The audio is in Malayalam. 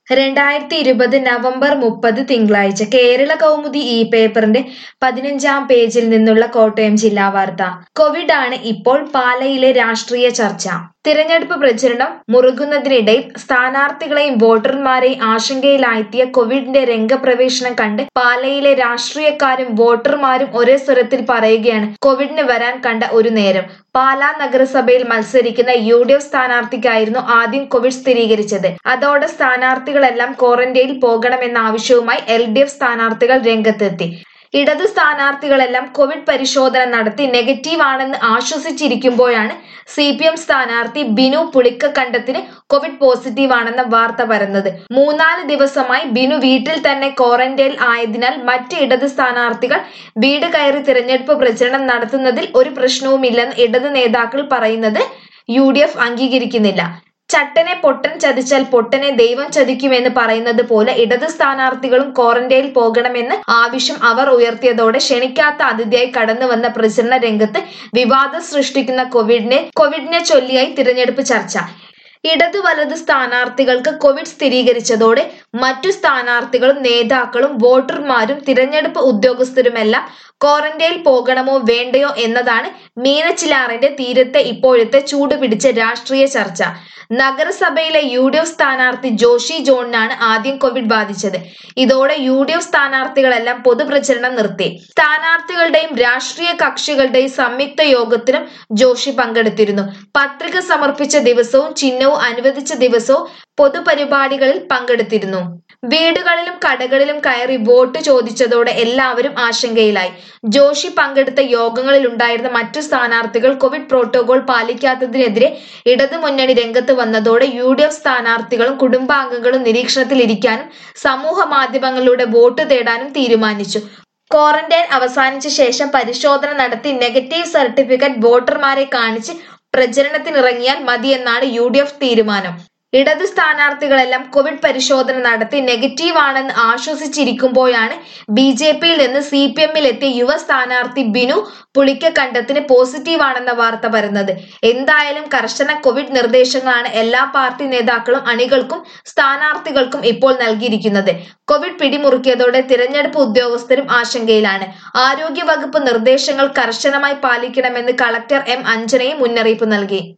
രണ്ടായിരത്തി ഇരുപത് നവംബർ മുപ്പത് തിങ്കളാഴ്ച കേരള കൗമുദി ഈ പേപ്പറിന്റെ പതിനഞ്ചാം പേജിൽ നിന്നുള്ള കോട്ടയം ജില്ലാ വാർത്ത കോവിഡ് ആണ് ഇപ്പോൾ പാലയിലെ രാഷ്ട്രീയ ചർച്ച തിരഞ്ഞെടുപ്പ് പ്രചരണം മുറുകുന്നതിനിടയിൽ സ്ഥാനാർത്ഥികളെയും വോട്ടർമാരെയും ആശങ്കയിലാഴ്ത്തിയ കോവിഡിന്റെ രംഗപ്രവേശനം കണ്ട് പാലയിലെ രാഷ്ട്രീയക്കാരും വോട്ടർമാരും ഒരേ സ്വരത്തിൽ പറയുകയാണ് കോവിഡിന് വരാൻ കണ്ട ഒരു നേരം പാലാ നഗരസഭയിൽ മത്സരിക്കുന്ന യു ഡി എഫ് സ്ഥാനാർത്ഥിക്കായിരുന്നു ആദ്യം കോവിഡ് സ്ഥിരീകരിച്ചത് അതോടെ സ്ഥാനാർത്ഥികളെല്ലാം ക്വാറന്റൈനിൽ പോകണമെന്ന ആവശ്യവുമായി എൽ ഡി എഫ് സ്ഥാനാർത്ഥികൾ രംഗത്തെത്തി ഇടത് സ്ഥാനാർത്ഥികളെല്ലാം കോവിഡ് പരിശോധന നടത്തി നെഗറ്റീവ് ആണെന്ന് ആശ്വസിച്ചിരിക്കുമ്പോഴാണ് സി പി എം സ്ഥാനാർത്ഥി ബിനു പുളിക്കക്കണ്ടത്തിന് കോവിഡ് പോസിറ്റീവ് ആണെന്ന വാർത്ത പരന്നത് മൂന്നാല് ദിവസമായി ബിനു വീട്ടിൽ തന്നെ ക്വാറന്റൈനിൽ ആയതിനാൽ മറ്റ് ഇടത് സ്ഥാനാർത്ഥികൾ വീട് കയറി തിരഞ്ഞെടുപ്പ് പ്രചരണം നടത്തുന്നതിൽ ഒരു പ്രശ്നവുമില്ലെന്ന് ഇടത് നേതാക്കൾ പറയുന്നത് യു ഡി എഫ് അംഗീകരിക്കുന്നില്ല ചട്ടനെ പൊട്ടൻ ചതിച്ചാൽ പൊട്ടനെ ദൈവം ചതിക്കുമെന്ന് പറയുന്നത് പോലെ ഇടത് സ്ഥാനാർത്ഥികളും ക്വാറന്റൈനിൽ പോകണമെന്ന് ആവശ്യം അവർ ഉയർത്തിയതോടെ ക്ഷണിക്കാത്ത അതിഥിയായി കടന്നു വന്ന പ്രചരണ രംഗത്ത് വിവാദം സൃഷ്ടിക്കുന്ന കോവിഡിനെ കോവിഡിനെ ചൊല്ലിയായി തിരഞ്ഞെടുപ്പ് ചർച്ച ഇടതു വലത് സ്ഥാനാർത്ഥികൾക്ക് കോവിഡ് സ്ഥിരീകരിച്ചതോടെ മറ്റു സ്ഥാനാർത്ഥികളും നേതാക്കളും വോട്ടർമാരും തിരഞ്ഞെടുപ്പ് ഉദ്യോഗസ്ഥരുമെല്ലാം ക്വാറന്റൈനിൽ പോകണമോ വേണ്ടയോ എന്നതാണ് മീനച്ചിലാറിന്റെ തീരത്തെ ഇപ്പോഴത്തെ ചൂടുപിടിച്ച രാഷ്ട്രീയ ചർച്ച നഗരസഭയിലെ യു ഡി എഫ് സ്ഥാനാർത്ഥി ജോഷി ജോണിനാണ് ആദ്യം കോവിഡ് ബാധിച്ചത് ഇതോടെ യു ഡി എഫ് സ്ഥാനാർത്ഥികളെല്ലാം പൊതുപ്രചരണം നിർത്തി സ്ഥാനാർത്ഥികളുടെയും രാഷ്ട്രീയ കക്ഷികളുടെയും സംയുക്ത യോഗത്തിലും ജോഷി പങ്കെടുത്തിരുന്നു പത്രിക സമർപ്പിച്ച ദിവസവും ചിഹ്നവും അനുവദിച്ച ദിവസവും പൊതുപരിപാടികളിൽ പങ്കെടുത്തിരുന്നു വീടുകളിലും കടകളിലും കയറി വോട്ട് ചോദിച്ചതോടെ എല്ലാവരും ആശങ്കയിലായി ജോഷി പങ്കെടുത്ത യോഗങ്ങളിൽ ഉണ്ടായിരുന്ന മറ്റു സ്ഥാനാർത്ഥികൾ കോവിഡ് പ്രോട്ടോകോൾ പാലിക്കാത്തതിനെതിരെ ഇടതു മുന്നണി രംഗത്ത് വന്നതോടെ യു ഡി എഫ് സ്ഥാനാർത്ഥികളും കുടുംബാംഗങ്ങളും നിരീക്ഷണത്തിലിരിക്കാനും സമൂഹ മാധ്യമങ്ങളിലൂടെ വോട്ട് തേടാനും തീരുമാനിച്ചു ക്വാറന്റൈൻ അവസാനിച്ച ശേഷം പരിശോധന നടത്തി നെഗറ്റീവ് സർട്ടിഫിക്കറ്റ് വോട്ടർമാരെ കാണിച്ച് പ്രചരണത്തിനിറങ്ങിയാൽ മതിയെന്നാണ് യു ഡി എഫ് തീരുമാനം ഇടത് സ്ഥാനാർത്ഥികളെല്ലാം കോവിഡ് പരിശോധന നടത്തി നെഗറ്റീവ് ആണെന്ന് ആശ്വസിച്ചിരിക്കുമ്പോഴാണ് ബി ജെ പിയിൽ നിന്ന് സി പി എമ്മിൽ എത്തിയ യുവ സ്ഥാനാർത്ഥി ബിനു പുളിക്കക്കണ്ടത്തിന് പോസിറ്റീവ് ആണെന്ന വാർത്ത വരുന്നത് എന്തായാലും കർശന കോവിഡ് നിർദ്ദേശങ്ങളാണ് എല്ലാ പാർട്ടി നേതാക്കളും അണികൾക്കും സ്ഥാനാർത്ഥികൾക്കും ഇപ്പോൾ നൽകിയിരിക്കുന്നത് കോവിഡ് പിടിമുറുക്കിയതോടെ തിരഞ്ഞെടുപ്പ് ഉദ്യോഗസ്ഥരും ആശങ്കയിലാണ് ആരോഗ്യ വകുപ്പ് നിർദ്ദേശങ്ങൾ കർശനമായി പാലിക്കണമെന്ന് കളക്ടർ എം അഞ്ജനയും മുന്നറിയിപ്പ് നൽകി